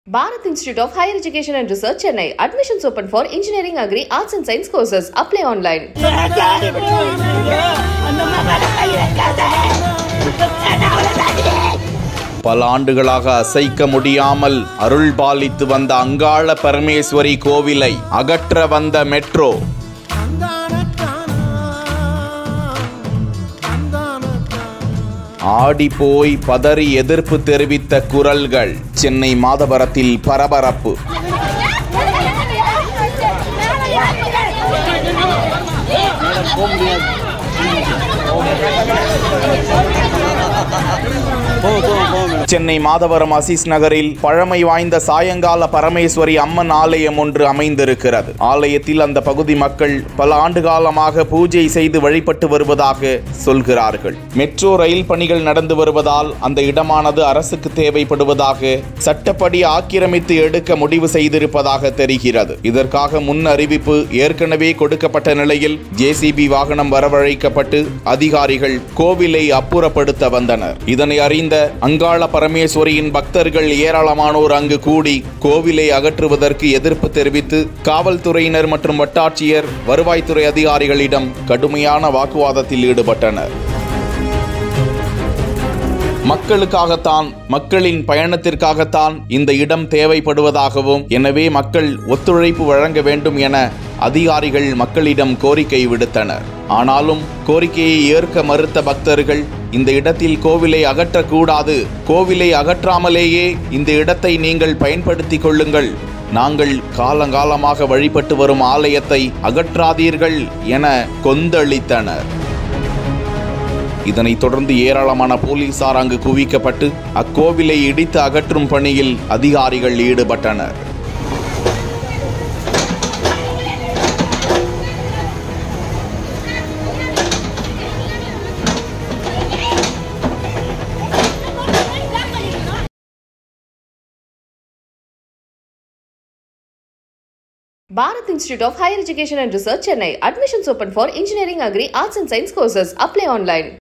Bharat Institute of Higher Education and Research, Chennai. Admissions open for Engineering, Agri, Arts and Science courses. Apply online. பல ஆண்டுகளாக அசைக்க முடியாமல் அருள் பாலித்து வந்த அங்காள பரமேஸ்வரி கோவிலை அகற்ற வந்த மெட்ரோ ஆடி போய் பதறி எதிர்ப்பு தெரிவித்த குரல்கள் சென்னை மாதவரத்தில் பரபரப்பு சென்னை மாதவரம் அசீஸ் நகரில் பழமை வாய்ந்த சாயங்கால பரமேஸ்வரி அம்மன் ஆலயம் ஒன்று அமைந்திருக்கிறது ஆலயத்தில் அந்த பகுதி மக்கள் பல ஆண்டு காலமாக பூஜை செய்து வழிபட்டு வருவதாக சொல்கிறார்கள் மெட்ரோ ரயில் பணிகள் நடந்து வருவதால் அந்த இடமானது அரசுக்கு தேவைப்படுவதாக சட்டப்படி ஆக்கிரமித்து எடுக்க முடிவு செய்திருப்பதாக தெரிகிறது இதற்காக முன் அறிவிப்பு ஏற்கனவே கொடுக்கப்பட்ட நிலையில் ஜேசிபி வாகனம் வரவழைக்கப்பட்டு அதிகாரிகள் கோவிலை அப்புறப்படுத்த வந்தனர் இதனை அறிந்த அங்காள பரமேஸ்வரியின் பக்தர்கள் ஏராளமானோர் அங்கு கூடி கோவிலை அகற்றுவதற்கு எதிர்ப்பு தெரிவித்து காவல்துறையினர் மற்றும் வட்டாட்சியர் வருவாய்த்துறை அதிகாரிகளிடம் கடுமையான வாக்குவாதத்தில் ஈடுபட்டனர் மக்களுக்காகத்தான் மக்களின் பயணத்திற்காகத்தான் இந்த இடம் தேவைப்படுவதாகவும் எனவே மக்கள் ஒத்துழைப்பு வழங்க வேண்டும் என அதிகாரிகள் மக்களிடம் கோரிக்கை விடுத்தனர் ஆனாலும் கோரிக்கையை ஏற்க மறுத்த பக்தர்கள் இந்த இடத்தில் கோவிலை அகற்றக்கூடாது கோவிலை அகற்றாமலேயே இந்த இடத்தை நீங்கள் பயன்படுத்திக் கொள்ளுங்கள் நாங்கள் காலங்காலமாக வழிபட்டு வரும் ஆலயத்தை அகற்றாதீர்கள் என கொந்தளித்தனர் இதனைத் தொடர்ந்து ஏராளமான போலீசார் அங்கு குவிக்கப்பட்டு அக்கோவிலை இடித்து அகற்றும் பணியில் அதிகாரிகள் ஈடுபட்டனர் Bharat Institute of Higher Education and Research, Chennai. Admissions open for Engineering, Agri, Arts and Science courses. Apply online.